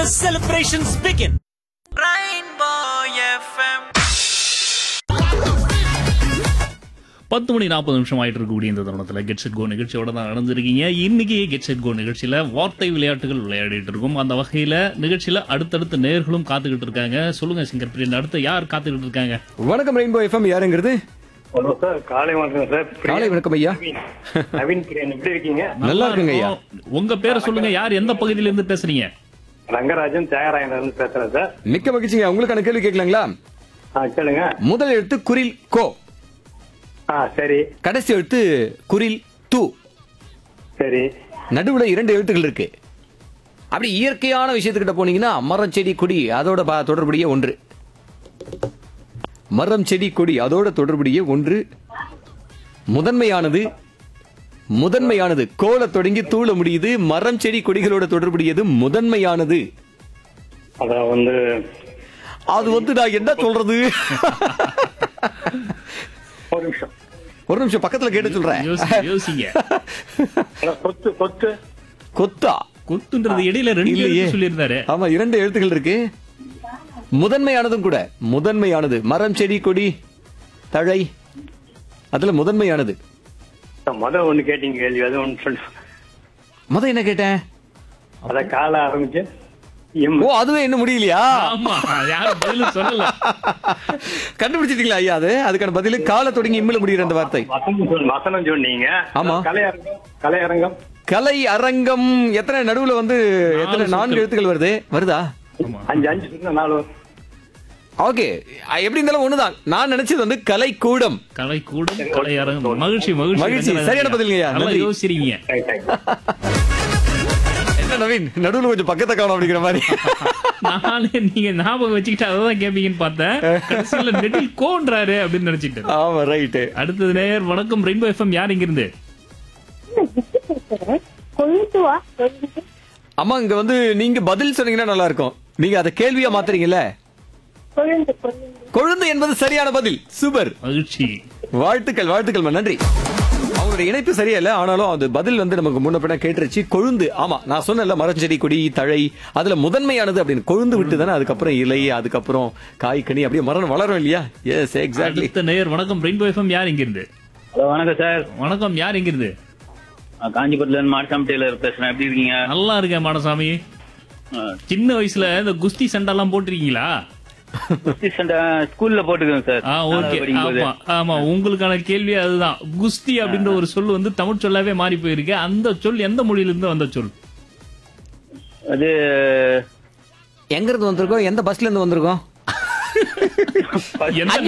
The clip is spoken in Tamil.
Celebrations begin. பத்து மணி நாற்பது நிமிஷம் ஆயிட்டு இருக்கக்கூடிய இந்த தருணத்தில் கெட் செட் கோ நிகழ்ச்சியோட தான் நடந்திருக்கீங்க இன்னைக்கு கெட் செட் கோ நிகழ்ச்சியில வார்த்தை விளையாட்டுகள் விளையாடிட்டு இருக்கோம் அந்த வகையில நிகழ்ச்சியில அடுத்தடுத்த நேர்களும் காத்துக்கிட்டு இருக்காங்க சொல்லுங்க சிங்கர் பிரியன் அடுத்து யார் காத்துக்கிட்டு இருக்காங்க வணக்கம் ரெயின்போ எஃப்எம் யாருங்கிறது ஹலோ சார் காலை வணக்கம் சார் காலை வணக்கம் ஐயா நவீன் பிரியன் எப்படி இருக்கீங்க நல்லா இருக்குங்க ஐயா இருக்கும். உங்க பேரை சொல்லுங்க யார் எந்த பகுதியில இருந்து பேசுறீங்க ரங்கராஜன் தியாகராயன்ல இருந்து பேசுறேன் சார் மிக்க மகிழ்ச்சிங்க உங்களுக்கான கேள்வி கேட்கலாங்களா ஆ கேளுங்க முதல் எழுத்து குரில் கோ ஆ சரி கடைசி எழுத்து குரில் து சரி நடுவுல இரண்டு எழுத்துக்கள் இருக்கு அப்படி இயற்கையான விஷயத்துக்கிட்ட போனீங்கன்னா மரம் செடி கொடி அதோட பா- தொடர்புடைய ஒன்று மரம் செடி கொடி அதோட தொடர்புடைய ஒன்று முதன்மையானது முதன்மையானது கோல தொடங்கி தூள முடியுது மரம் செடி கொடிகளோட தொடர்புடையது முதன்மையானது அதான் வந்து அது வந்து நான் என்ன சொல்றது ஒரு நிமிஷம் ஒரு நிமிஷம் பக்கத்துல கேட்டு சொல்றேன் யோசிங்க யோசிங்க ஹலோ, கொத்து கொத்து கொத்தா கொத்துன்றது இடையில ரெண்டு இல்லையே எழுத்து சொல்லியிருந்தாரு ஆமா இரண்டு எழுத்துக்கள் இருக்கு முதன்மையானதும் கூட முதன்மையானது மரம் செடி கொடி தழை அதுல முதன்மையானது முத ஒண்ணு கேட்டீங்க கேள்வி அது ஒண்ணு சொல்லு முத என்ன கேட்டேன் அத கால ஆரம்பிச்சு எம் ஓ அதுவே இன்னும் முடியலையா ஆமா யாரும் பதிலும் சொல்லல கண்டுபிடிச்சிட்டீங்களா ஐயா அது அதுக்கான பதிலு கால தொடங்கி இம்மில முடிகிற அந்த வார்த்தை வசனம் சொல் வசனம் சொன்னீங்க ஆமா. கலையரங்கம் கலையரங்கம் கலை அரங்கம் எத்தனை நடுவுல வந்து எத்தனை நாலு நான்கு சொற்கள். எழுத்துக்கள் வருது வருதா ஆமா அஞ்சு அஞ்சு சொன்னா நாலு வரும். ஓகே எப்படி இருந்தாலும் ஒண்ணுதான் நான் நினைச்சது வந்து கலை கூடம் கலை கூடம் கலை அரங்கம் மகிழ்ச்சி மகிழ்ச்சி மகிழ்ச்சி. ரங்கராஜன். சரியான பதிலுங்கய்யா. நல்லா நன்றி. யோசிக்கிறீங்க Right, right. என்ன நவீன் நடுவுல கொஞ்சம் பக்கத்தை காணும் அப்படிங்கிற மாதிரி நானே நீங்க ஞாபகம் வச்சுக்கிட்டு அதான் கேப்பீங்கன்னு பார்த்தேன் கடைசியில நெட்டில் கோன்றாரு அப்படின்னு நினைச்சிட்டு ஆமா ரைட்டு அடுத்தது நேர் வணக்கம் ரெயின்போ எஃப்எம் யார் இங்க இருந்து கொழுந்துவா கொழுந்து அம்மா இங்க வந்து நீங்க பதில் சொன்னீங்கன்னா நல்லா இருக்கும் நீங்க அதை கேள்வியா மாத்துறீங்கல்ல கொழுந்து கொழுந்து கொழுந்து என்பது சரியான பதில் சூப்பர் மகிழ்ச்சி வாழ்த்துக்கள் வாழ்த்துக்கள் நன்றி அவங்களுடைய இணைப்பு சரியா இல்ல ஆனாலும் அது பதில் வந்து நமக்கு முன்ன பின்ன கேட்டுருச்சு கொழுந்து ஆமா நான் சொன்னேன்ல மரச்செடி கொடி தழை அதுல முதன்மையானது அப்படின்னு கொழுந்து விட்டு தானே அதுக்கப்புறம் இலை அதுக்கப்புறம் காய் கனி அப்படியே மரம் வளரும் இல்லையா எஸ் எக்ஸாக்ட்லி அடுத்த நேர் வணக்கம் ரெயின்போ எஃப்எம் யார் இங்க இருந்து ஹலோ வணக்கம் சார் வணக்கம் யார் இங்க இருந்து நான் காஞ்சிபுரத்துல இருந்து மார்சாம் டெய்லர் பேசுறேன் எப்படி இருக்கீங்க நல்லா இருக்கேன் மாடசாமி ஆ, சின்ன வயசுல இந்த குஸ்தி சண்டை எல்லாம் போட்டிருக்கீங்களா குஸ்தி சண்டை ஸ்கூல்ல போட்டுக்கோங்க சார் ஆ ஓகே நாலாவது படிக்கும்போது. ஆமா ஆமா உங்களுக்கான கேள்வி அதுதான் குஸ்தி அப்படின்ற ஒரு சொல் வந்து தமிழ் சொல்லாவே மாறி போயிருக்கு அந்த சொல் எந்த மொழியில இருந்து வந்த சொல் அது எங்க இருந்து வந்திருக்கோம் எந்த பஸ்ல இருந்து வந்திருக்கோம் எந்த